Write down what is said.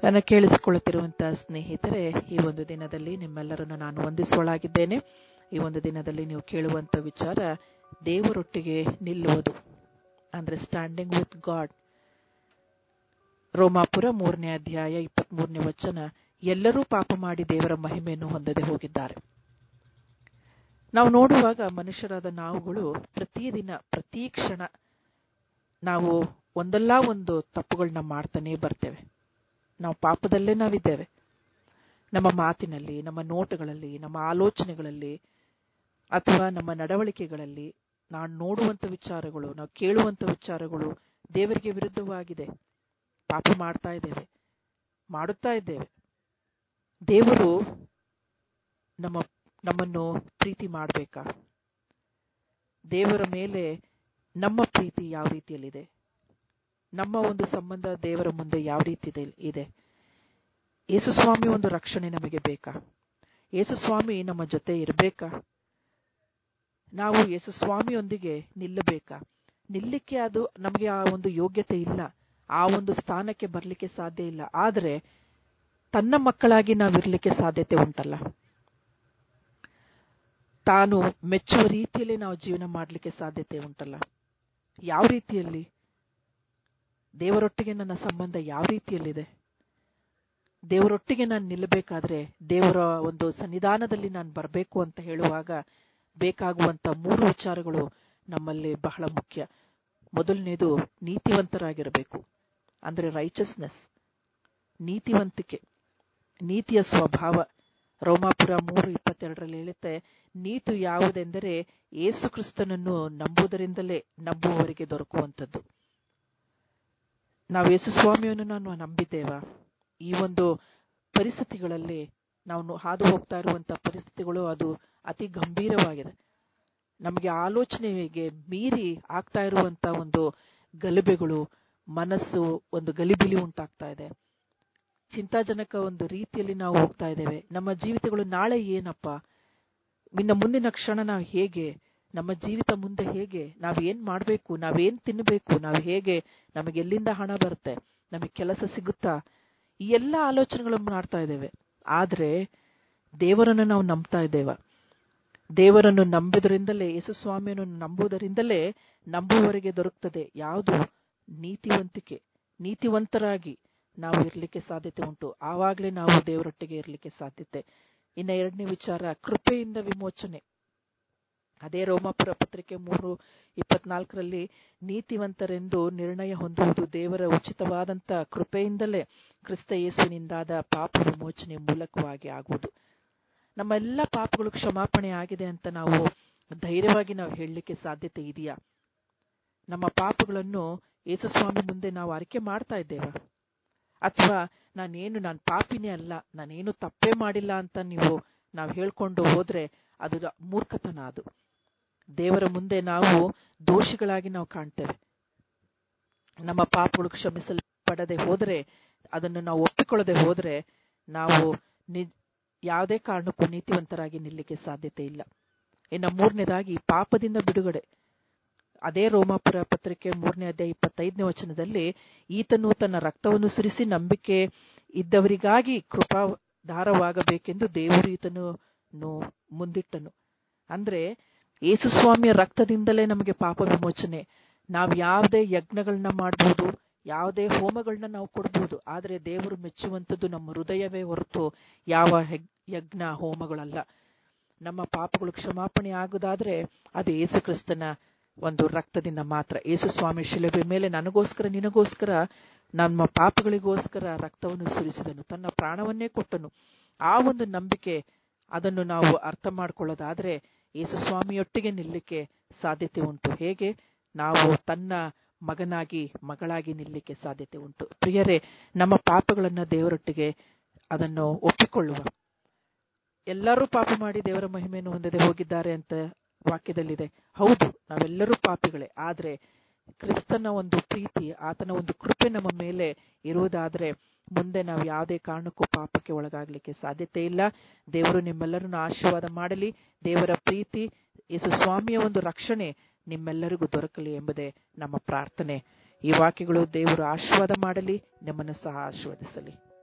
ನನ್ನ ಕೇಳಿಸಿಕೊಳ್ಳುತ್ತಿರುವಂತಹ ಸ್ನೇಹಿತರೆ ಈ ಒಂದು ದಿನದಲ್ಲಿ ನಿಮ್ಮೆಲ್ಲರನ್ನು ನಾನು ವಂದಿಸುವಳಾಗಿದ್ದೇನೆ ಈ ಒಂದು ದಿನದಲ್ಲಿ ನೀವು ಕೇಳುವಂತ ವಿಚಾರ ದೇವರೊಟ್ಟಿಗೆ ನಿಲ್ಲುವುದು ಅಂದ್ರೆ ಸ್ಟ್ಯಾಂಡಿಂಗ್ ವಿತ್ ಗಾಡ್ ರೋಮಾಪುರ ಮೂರನೇ ಅಧ್ಯಾಯ ಇಪ್ಪತ್ಮೂರನೇ ವಚನ ಎಲ್ಲರೂ ಪಾಪ ಮಾಡಿ ದೇವರ ಮಹಿಮೆಯನ್ನು ಹೊಂದದೆ ಹೋಗಿದ್ದಾರೆ ನಾವು ನೋಡುವಾಗ ಮನುಷ್ಯರಾದ ನಾವುಗಳು ಪ್ರತಿದಿನ ಪ್ರತಿ ಕ್ಷಣ ನಾವು ಒಂದಲ್ಲ ಒಂದು ತಪ್ಪುಗಳನ್ನ ಮಾಡ್ತಾನೆ ಬರ್ತೇವೆ ನಾವು ಪಾಪದಲ್ಲೇ ನಾವಿದ್ದೇವೆ ನಮ್ಮ ಮಾತಿನಲ್ಲಿ ನಮ್ಮ ನೋಟಗಳಲ್ಲಿ ನಮ್ಮ ಆಲೋಚನೆಗಳಲ್ಲಿ ಅಥವಾ ನಮ್ಮ ನಡವಳಿಕೆಗಳಲ್ಲಿ ನಾವು ನೋಡುವಂತ ವಿಚಾರಗಳು ನಾವು ಕೇಳುವಂತ ವಿಚಾರಗಳು ದೇವರಿಗೆ ವಿರುದ್ಧವಾಗಿದೆ ಪಾಪ ಮಾಡ್ತಾ ಇದ್ದೇವೆ ಮಾಡುತ್ತಾ ಇದ್ದೇವೆ ದೇವರು ನಮ್ಮ ನಮ್ಮನ್ನು ಪ್ರೀತಿ ಮಾಡಬೇಕಾ ದೇವರ ಮೇಲೆ ನಮ್ಮ ಪ್ರೀತಿ ಯಾವ ರೀತಿಯಲ್ಲಿದೆ ನಮ್ಮ ಒಂದು ಸಂಬಂಧ ದೇವರ ಮುಂದೆ ಯಾವ ರೀತಿ ಇದೆ ಯೇಸುಸ್ವಾಮಿ ಒಂದು ರಕ್ಷಣೆ ನಮಗೆ ಬೇಕಾ ಯೇಸುಸ್ವಾಮಿ ನಮ್ಮ ಜೊತೆ ಇರಬೇಕಾ ನಾವು ಯೇಸುಸ್ವಾಮಿಯೊಂದಿಗೆ ನಿಲ್ಲಬೇಕಾ ನಿಲ್ಲಿಕ್ಕೆ ಅದು ನಮಗೆ ಆ ಒಂದು ಯೋಗ್ಯತೆ ಇಲ್ಲ ಆ ಒಂದು ಸ್ಥಾನಕ್ಕೆ ಬರಲಿಕ್ಕೆ ಸಾಧ್ಯ ಇಲ್ಲ ಆದರೆ ತನ್ನ ಮಕ್ಕಳಾಗಿ ನಾವಿರ್ಲಿಕ್ಕೆ ಸಾಧ್ಯತೆ ಉಂಟಲ್ಲ ತಾನು ಮೆಚ್ಚುವ ರೀತಿಯಲ್ಲಿ ನಾವು ಜೀವನ ಮಾಡಲಿಕ್ಕೆ ಸಾಧ್ಯತೆ ಉಂಟಲ್ಲ ಯಾವ ರೀತಿಯಲ್ಲಿ ದೇವರೊಟ್ಟಿಗೆ ನನ್ನ ಸಂಬಂಧ ಯಾವ ರೀತಿಯಲ್ಲಿದೆ ದೇವರೊಟ್ಟಿಗೆ ನಾನು ನಿಲ್ಲಬೇಕಾದ್ರೆ ದೇವರ ಒಂದು ಸನ್ನಿಧಾನದಲ್ಲಿ ನಾನು ಬರಬೇಕು ಅಂತ ಹೇಳುವಾಗ ಬೇಕಾಗುವಂತ ಮೂರು ವಿಚಾರಗಳು ನಮ್ಮಲ್ಲಿ ಬಹಳ ಮುಖ್ಯ ಮೊದಲನೇದು ನೀತಿವಂತರಾಗಿರಬೇಕು ಅಂದ್ರೆ ರೈಚಸ್ನೆಸ್ ನೀತಿವಂತಿಕೆ ನೀತಿಯ ಸ್ವಭಾವ ರೋಮಾಪುರ ಮೂರು ಇಪ್ಪತ್ತೆರಡರಲ್ಲಿ ಹೇಳುತ್ತೆ ನೀತು ಯಾವುದೆಂದರೆ ಏಸು ಕ್ರಿಸ್ತನನ್ನು ನಂಬುವುದರಿಂದಲೇ ನಂಬುವವರಿಗೆ ದೊರಕುವಂಥದ್ದು ನಾವು ಯೇಸು ಸ್ವಾಮಿಯನ್ನು ನಾನು ನಂಬಿದ್ದೇವಾ ಈ ಒಂದು ಪರಿಸ್ಥಿತಿಗಳಲ್ಲಿ ನಾವು ಹಾದು ಹೋಗ್ತಾ ಇರುವಂತ ಪರಿಸ್ಥಿತಿಗಳು ಅದು ಅತಿ ಗಂಭೀರವಾಗಿದೆ ನಮಗೆ ಆಲೋಚನೆಗೆ ಮೀರಿ ಆಗ್ತಾ ಇರುವಂತ ಒಂದು ಗಲಭೆಗಳು ಮನಸ್ಸು ಒಂದು ಗಲಿಬಿಲಿ ಉಂಟಾಗ್ತಾ ಇದೆ ಚಿಂತಾಜನಕ ಒಂದು ರೀತಿಯಲ್ಲಿ ನಾವು ಹೋಗ್ತಾ ಇದ್ದೇವೆ ನಮ್ಮ ಜೀವಿತಗಳು ನಾಳೆ ಏನಪ್ಪ ಇನ್ನ ಮುಂದಿನ ಕ್ಷಣ ನಾವು ಹೇಗೆ ನಮ್ಮ ಜೀವಿತ ಮುಂದೆ ಹೇಗೆ ನಾವ್ ಏನ್ ಮಾಡ್ಬೇಕು ನಾವೇನ್ ತಿನ್ನಬೇಕು ನಾವ್ ಹೇಗೆ ನಮಗೆ ಎಲ್ಲಿಂದ ಹಣ ಬರುತ್ತೆ ನಮಗೆ ಕೆಲಸ ಸಿಗುತ್ತಾ ಈ ಎಲ್ಲ ಆಲೋಚನೆಗಳನ್ನು ಮಾಡ್ತಾ ಇದ್ದೇವೆ ಆದ್ರೆ ದೇವರನ್ನು ನಾವು ನಂಬ್ತಾ ಇದ್ದೇವ ದೇವರನ್ನು ನಂಬುವುದರಿಂದಲೇ ಯೇಸುಸ್ವಾಮಿಯನ್ನು ನಂಬುವುದರಿಂದಲೇ ನಂಬುವವರಿಗೆ ದೊರಕುತ್ತದೆ ಯಾವುದು ನೀತಿವಂತಿಕೆ ನೀತಿವಂತರಾಗಿ ನಾವು ಇರ್ಲಿಕ್ಕೆ ಸಾಧ್ಯತೆ ಉಂಟು ಆವಾಗಲೇ ನಾವು ದೇವರೊಟ್ಟಿಗೆ ಇರ್ಲಿಕ್ಕೆ ಸಾಧ್ಯತೆ ಇನ್ನ ಎರಡನೇ ವಿಚಾರ ಕೃಪೆಯಿಂದ ವಿಮೋಚನೆ ಅದೇ ರೋಮಾಪುರ ಪತ್ರಿಕೆ ಮೂರು ಇಪ್ಪತ್ನಾಲ್ಕರಲ್ಲಿ ನೀತಿವಂತರೆಂದು ನಿರ್ಣಯ ಹೊಂದುವುದು ದೇವರ ಉಚಿತವಾದಂತ ಕೃಪೆಯಿಂದಲೇ ಕ್ರಿಸ್ತ ಯೇಸುವಿನಿಂದಾದ ಪಾಪ ವಿಮೋಚನೆ ಮೂಲಕವಾಗಿ ಆಗುವುದು ನಮ್ಮ ಎಲ್ಲ ಪಾಪಗಳು ಕ್ಷಮಾಪಣೆ ಆಗಿದೆ ಅಂತ ನಾವು ಧೈರ್ಯವಾಗಿ ನಾವು ಹೇಳಲಿಕ್ಕೆ ಸಾಧ್ಯತೆ ಇದೆಯಾ ನಮ್ಮ ಪಾಪಗಳನ್ನು ಯೇಸುಸ್ವಾಮಿ ಮುಂದೆ ನಾವು ಅರಿಕೆ ಮಾಡ್ತಾ ಇದ್ದೇವಾ ಅಥವಾ ನಾನೇನು ನಾನು ಪಾಪಿನೇ ಅಲ್ಲ ನಾನೇನು ತಪ್ಪೇ ಮಾಡಿಲ್ಲ ಅಂತ ನೀವು ನಾವು ಹೇಳ್ಕೊಂಡು ಹೋದ್ರೆ ಅದು ಮೂರ್ಖತನ ಅದು ದೇವರ ಮುಂದೆ ನಾವು ದೋಷಿಗಳಾಗಿ ನಾವು ಕಾಣ್ತೇವೆ ನಮ್ಮ ಪಾಪಗಳು ಕ್ಷಮಿಸಲ್ಪಡದೆ ಹೋದರೆ ಅದನ್ನು ನಾವು ಒಪ್ಪಿಕೊಳ್ಳದೆ ಹೋದ್ರೆ ನಾವು ಯಾವುದೇ ಕಾರಣಕ್ಕೂ ನೀತಿವಂತರಾಗಿ ನಿಲ್ಲಿಕ್ಕೆ ಸಾಧ್ಯತೆ ಇಲ್ಲ ಇನ್ನು ಮೂರನೇದಾಗಿ ಪಾಪದಿಂದ ಬಿಡುಗಡೆ ಅದೇ ರೋಮಾಪುರ ಪತ್ರಿಕೆ ಮೂರನೇ ಅಧ್ಯಾಯ ಇಪ್ಪತ್ತೈದನೇ ವಚನದಲ್ಲಿ ಈತನು ತನ್ನ ರಕ್ತವನ್ನು ಸುರಿಸಿ ನಂಬಿಕೆ ಇದ್ದವರಿಗಾಗಿ ಕೃಪಾಧಾರವಾಗಬೇಕೆಂದು ದೇವರು ಈತನು ಮುಂದಿಟ್ಟನು ಅಂದ್ರೆ ಯೇಸುಸ್ವಾಮಿಯ ರಕ್ತದಿಂದಲೇ ನಮಗೆ ಪಾಪ ವಿಮೋಚನೆ ನಾವು ಯಾವುದೇ ಯಜ್ಞಗಳನ್ನ ಮಾಡಬಹುದು ಯಾವುದೇ ಹೋಮಗಳನ್ನ ನಾವು ಕೊಡಬಹುದು ಆದ್ರೆ ದೇವರು ಮೆಚ್ಚುವಂಥದ್ದು ನಮ್ಮ ಹೃದಯವೇ ಹೊರತು ಯಾವ ಯಜ್ಞ ಹೋಮಗಳಲ್ಲ ನಮ್ಮ ಪಾಪಗಳು ಕ್ಷಮಾಪಣೆ ಆಗುದಾದ್ರೆ ಅದು ಯೇಸು ಕ್ರಿಸ್ತನ ಒಂದು ರಕ್ತದಿಂದ ಮಾತ್ರ ಯೇಸು ಸ್ವಾಮಿ ಶಿಲುಬೆ ಮೇಲೆ ನನಗೋಸ್ಕರ ನಿನಗೋಸ್ಕರ ನಮ್ಮ ಪಾಪಗಳಿಗೋಸ್ಕರ ರಕ್ತವನ್ನು ಸುರಿಸಿದನು ತನ್ನ ಪ್ರಾಣವನ್ನೇ ಕೊಟ್ಟನು ಆ ಒಂದು ನಂಬಿಕೆ ಅದನ್ನು ನಾವು ಅರ್ಥ ಮಾಡ್ಕೊಳ್ಳೋದಾದ್ರೆ ಯೇಸು ಸ್ವಾಮಿಯೊಟ್ಟಿಗೆ ನಿಲ್ಲಿಕ್ಕೆ ಸಾಧ್ಯತೆ ಉಂಟು ಹೇಗೆ ನಾವು ತನ್ನ ಮಗನಾಗಿ ಮಗಳಾಗಿ ನಿಲ್ಲಿಕ್ಕೆ ಸಾಧ್ಯತೆ ಉಂಟು ಪ್ರಿಯರೇ ನಮ್ಮ ಪಾಪಗಳನ್ನ ದೇವರೊಟ್ಟಿಗೆ ಅದನ್ನು ಒಪ್ಪಿಕೊಳ್ಳುವ ಎಲ್ಲರೂ ಪಾಪ ಮಾಡಿ ದೇವರ ಮಹಿಮೆಯನ್ನು ಹೊಂದದೆ ಹೋಗಿದ್ದಾರೆ ಅಂತ ವಾಕ್ಯದಲ್ಲಿದೆ ಹೌದು ನಾವೆಲ್ಲರೂ ಪಾಪಿಗಳೇ ಆದ್ರೆ ಕ್ರಿಸ್ತನ ಒಂದು ಪ್ರೀತಿ ಆತನ ಒಂದು ಕೃಪೆ ನಮ್ಮ ಮೇಲೆ ಇರುವುದಾದ್ರೆ ಮುಂದೆ ನಾವು ಯಾವುದೇ ಕಾರಣಕ್ಕೂ ಪಾಪಕ್ಕೆ ಒಳಗಾಗ್ಲಿಕ್ಕೆ ಸಾಧ್ಯತೆ ಇಲ್ಲ ದೇವರು ನಿಮ್ಮೆಲ್ಲರನ್ನು ಆಶೀರ್ವಾದ ಮಾಡಲಿ ದೇವರ ಪ್ರೀತಿ ಯೇಸು ಸ್ವಾಮಿಯ ಒಂದು ರಕ್ಷಣೆ ನಿಮ್ಮೆಲ್ಲರಿಗೂ ದೊರಕಲಿ ಎಂಬುದೇ ನಮ್ಮ ಪ್ರಾರ್ಥನೆ ಈ ವಾಕ್ಯಗಳು ದೇವರು ಆಶೀರ್ವಾದ ಮಾಡಲಿ ನಿಮ್ಮನ್ನು ಸಹ ಆಶೀರ್ವದಿಸಲಿ